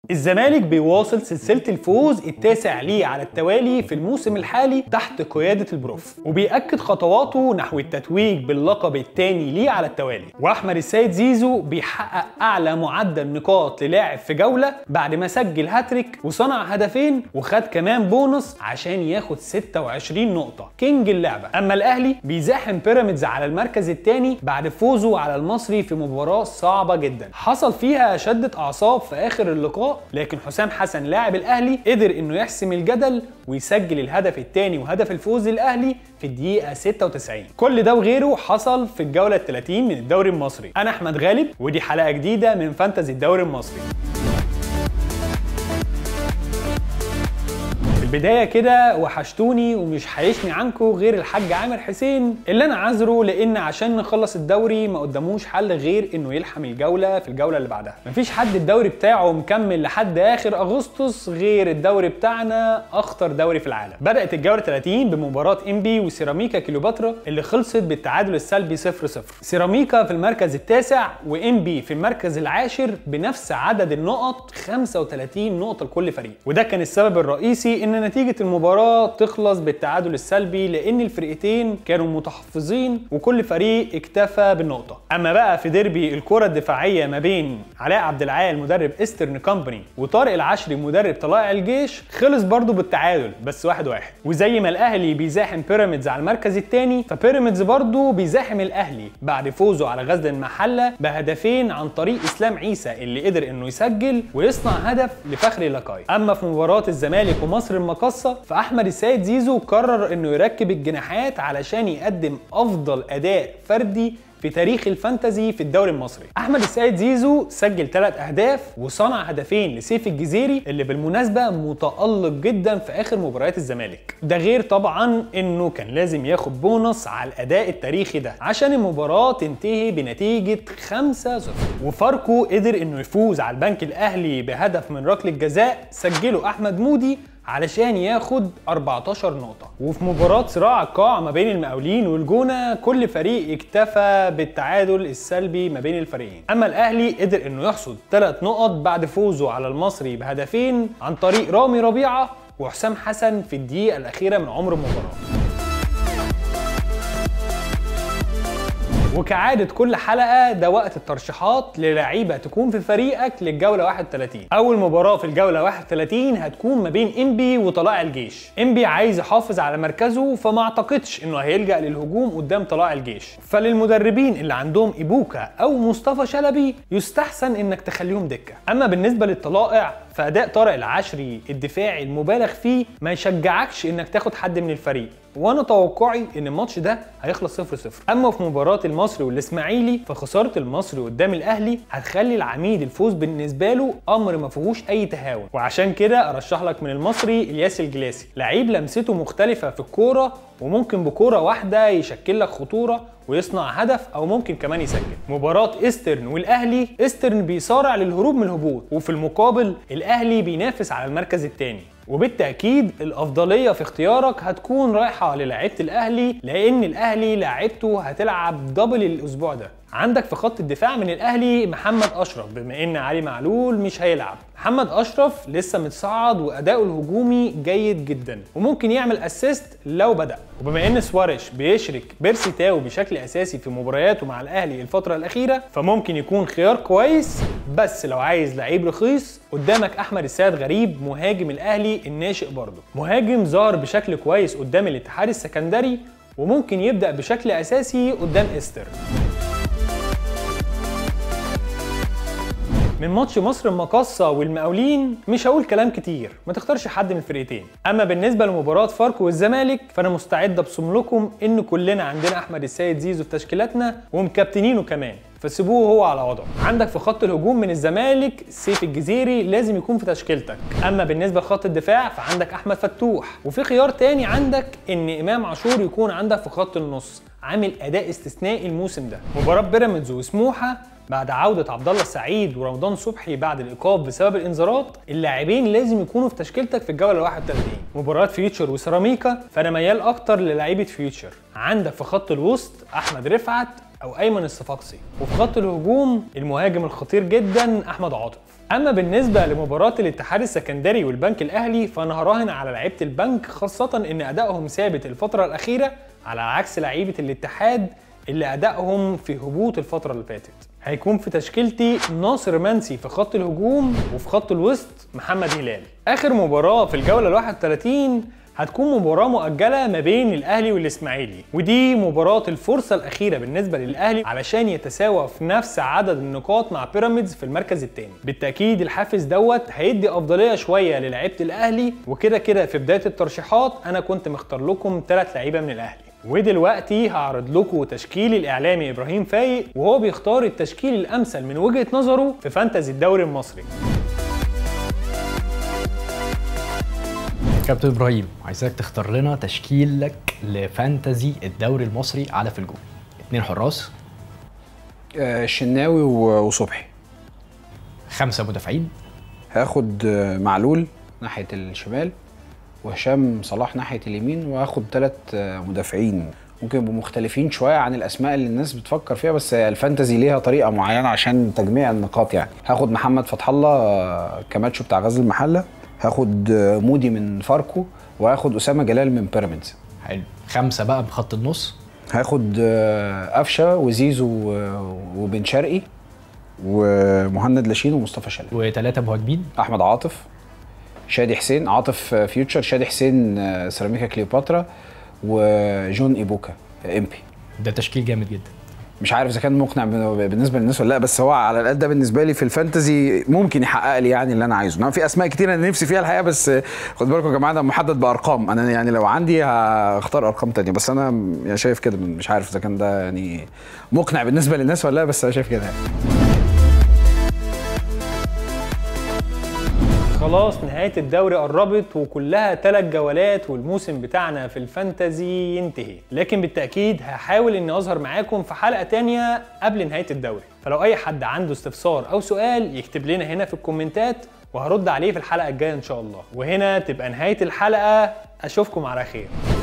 الزمالك بيواصل سلسله الفوز التاسع ليه على التوالي في الموسم الحالي تحت قياده البروف وبيأكد خطواته نحو التتويج باللقب الثاني ليه على التوالي واحمد السيد زيزو بيحقق اعلى معدل نقاط للاعب في جوله بعد ما سجل هاتريك وصنع هدفين وخد كمان بونص عشان ياخد 26 نقطه كينج اللعبه اما الاهلي بيزاحم بيراميدز على المركز الثاني بعد فوزه على المصري في مباراه صعبه جدا حصل فيها شده اعصاب في اخر اللقاء لكن حسام حسن لاعب الاهلي قدر انه يحسم الجدل ويسجل الهدف الثاني وهدف الفوز الاهلي في الدقيقه 96 كل ده وغيره حصل في الجوله ال 30 من الدوري المصري انا احمد غالب ودي حلقه جديده من فانتزي الدوري المصري البدايه كده وحشتوني ومش هيشني عنكم غير الحاج عامر حسين اللي انا عذره لان عشان نخلص الدوري ما قداموش حل غير انه يلحم الجوله في الجوله اللي بعدها مفيش حد الدوري بتاعه مكمل لحد اخر اغسطس غير الدوري بتاعنا اخطر دوري في العالم بدات الجوله 30 بمباراه انبي وسيراميكا كيلوباترا اللي خلصت بالتعادل السلبي 0 0 سيراميكا في المركز التاسع وانبي في المركز العاشر بنفس عدد النقط 35 نقطه لكل فريق وده كان السبب الرئيسي ان نتيجة المباراة تخلص بالتعادل السلبي لأن الفرقتين كانوا متحفظين وكل فريق اكتفى بالنقطة. أما بقى في ديربي الكرة الدفاعية ما بين علاء عبد العال مدرب ايسترن كومباني وطارق العشري مدرب طلائع الجيش خلص برضه بالتعادل بس واحد واحد. وزي ما الأهلي بيزاحم بيراميدز على المركز الثاني فبيراميدز برضه بيزاحم الأهلي بعد فوزه على غزل المحلة بهدفين عن طريق إسلام عيسى اللي قدر إنه يسجل ويصنع هدف لفخري لاكاي. أما في مباراة الزمالك ومصر المقصة فأحمد السيد زيزو قرر إنه يركب الجناحات علشان يقدم أفضل أداء فردي في تاريخ الفانتزي في الدوري المصري احمد السيد زيزو سجل ثلاث اهداف وصنع هدفين لسيف الجزيري اللي بالمناسبه متالق جدا في اخر مباريات الزمالك ده غير طبعا انه كان لازم ياخد بونص على الاداء التاريخي ده عشان المباراه تنتهي بنتيجه 5 0 وفاركو قدر انه يفوز على البنك الاهلي بهدف من ركله جزاء سجله احمد مودي علشان ياخد 14 نقطة وفي مباراة صراع القاع ما بين المقاولين والجونة كل فريق اكتفى بالتعادل السلبي ما بين الفريقين أما الأهلي قدر إنه يحصد 3 نقط بعد فوزه على المصري بهدفين عن طريق رامي ربيعة وحسام حسن في الدقيقة الأخيرة من عمر المباراة وكعادة كل حلقة ده وقت الترشيحات للعيبة تكون في فريقك للجولة 31 أول مباراة في الجولة 31 هتكون ما بين إنبي وطلائع الجيش إنبي عايز يحافظ على مركزه فما أعتقدش إنه هيلجأ للهجوم قدام طلائع الجيش فللمدربين اللي عندهم إيبوكا أو مصطفى شلبي يستحسن إنك تخليهم دكة أما بالنسبة للطلائع فأداء طارق العشري الدفاعي المبالغ فيه ما يشجعكش إنك تاخد حد من الفريق وانا توقعي ان الماتش ده هيخلص 0 0 اما في مباراه المصري والاسماعيلي فخساره المصري قدام الاهلي هتخلي العميد الفوز بالنسبه له امر ما فيهوش اي تهاون وعشان كده ارشح لك من المصري الياس الجلاسي لعيب لمسته مختلفه في الكوره وممكن بكوره واحده يشكل لك خطوره ويصنع هدف او ممكن كمان يسجل مباراه ايسترن والاهلي ايسترن بيصارع للهروب من الهبوط وفي المقابل الاهلي بينافس على المركز الثاني وبالتاكيد الافضليه في اختيارك هتكون رايحه للاعيبه الاهلي لان الاهلي لاعيبته هتلعب دبل الاسبوع ده عندك في خط الدفاع من الاهلي محمد اشرف بما ان علي معلول مش هيلعب محمد اشرف لسه متصعد واداؤه الهجومي جيد جدا وممكن يعمل اسيست لو بدا وبما ان سواريش بيشرك بيرسي تاو بشكل اساسي في مبارياته مع الاهلي الفتره الاخيره فممكن يكون خيار كويس بس لو عايز لعيب رخيص قدامك احمد السيد غريب مهاجم الاهلي الناشئ برضه مهاجم ظهر بشكل كويس قدام الاتحاد السكندري وممكن يبدا بشكل اساسي قدام استر من ماتش مصر المقاصة والمقاولين مش هقول كلام كتير ما تختارش حد من الفرقتين اما بالنسبه لمباراه فاركو والزمالك فانا مستعد ابصم لكم ان كلنا عندنا احمد السيد زيزو في تشكيلاتنا ومكابتنينه كمان فسيبوه هو على وضعه عندك في خط الهجوم من الزمالك سيف الجزيري لازم يكون في تشكيلتك اما بالنسبه لخط الدفاع فعندك احمد فتوح وفي خيار تاني عندك ان امام عاشور يكون عندك في خط النص عامل اداء استثنائي الموسم ده مباراه بيراميدز وسموحه بعد عودة عبد الله السعيد ورمضان صبحي بعد الإيقاف بسبب الإنذارات اللاعبين لازم يكونوا في تشكيلتك في الجولة 31 مباراة فيوتشر وسيراميكا فأنا ميال أكتر للعيبة فيوتشر عندك في خط الوسط أحمد رفعت او ايمن الصفاقسي وفي خط الهجوم المهاجم الخطير جدا احمد عاطف اما بالنسبه لمباراه الاتحاد السكندري والبنك الاهلي فانا هراهن على لعيبه البنك خاصه ان ادائهم ثابت الفتره الاخيره على عكس لعيبه الاتحاد اللي ادائهم في هبوط الفتره اللي فاتت هيكون في تشكيلتي ناصر منسي في خط الهجوم وفي خط الوسط محمد هلال اخر مباراه في الجوله ال 31 هتكون مباراة مؤجلة ما بين الأهلي والإسماعيلي ودي مباراة الفرصة الأخيرة بالنسبة للأهلي علشان يتساوى في نفس عدد النقاط مع بيراميدز في المركز الثاني بالتأكيد الحافز دوت هيدي أفضلية شوية للعيبة الأهلي وكده كده في بداية الترشيحات أنا كنت مختار لكم ثلاث لعيبة من الأهلي ودلوقتي هعرض لكم تشكيل الاعلامي ابراهيم فايق وهو بيختار التشكيل الامثل من وجهه نظره في فانتزي الدوري المصري كابتن ابراهيم عايزك تختار لنا تشكيلك لفانتزي الدوري المصري على في الجول اتنين حراس آه، الشناوي و- وصبحي خمسه مدافعين هاخد آه، معلول ناحيه الشمال وهشام صلاح ناحيه اليمين وهاخد ثلاث مدافعين ممكن يبقوا مختلفين شويه عن الاسماء اللي الناس بتفكر فيها بس الفانتزي ليها طريقه معينه عشان تجميع النقاط يعني هاخد محمد فتح الله آه، كماتشو بتاع غزل المحله هاخد آه، مودي من فاركو وهاخد اسامه جلال من بيراميدز حلو خمسه بقى بخط النص هاخد آه، قفشه وزيزو و- وبن شرقي ومهند لاشين ومصطفى شلبي وثلاثه مهاجمين احمد عاطف شادي حسين عاطف آه، فيوتشر شادي حسين آه، سيراميكا كليوباترا وجون ايبوكا آه، امبي ده تشكيل جامد جدا مش عارف اذا كان مقنع بن- بالنسبه للناس ولا لا بس هو على الاقل ده بالنسبه لي في الفانتزي ممكن يحقق لي يعني اللي انا عايزه انما في اسماء كتير انا نفسي فيها الحقيقه بس آه، خد بالكم يا جماعه ده محدد بارقام انا يعني لو عندي هختار ارقام تانية بس انا يعني شايف كده مش عارف اذا كان ده يعني مقنع بالنسبه للناس ولا لا بس انا شايف كده يعني. خلاص نهاية الدوري قربت وكلها ثلاث جولات والموسم بتاعنا في الفانتزي ينتهي لكن بالتأكيد هحاول اني اظهر معاكم في حلقة تانية قبل نهاية الدوري فلو اي حد عنده استفسار او سؤال يكتب لنا هنا في الكومنتات وهرد عليه في الحلقة الجاية ان شاء الله وهنا تبقى نهاية الحلقة اشوفكم على خير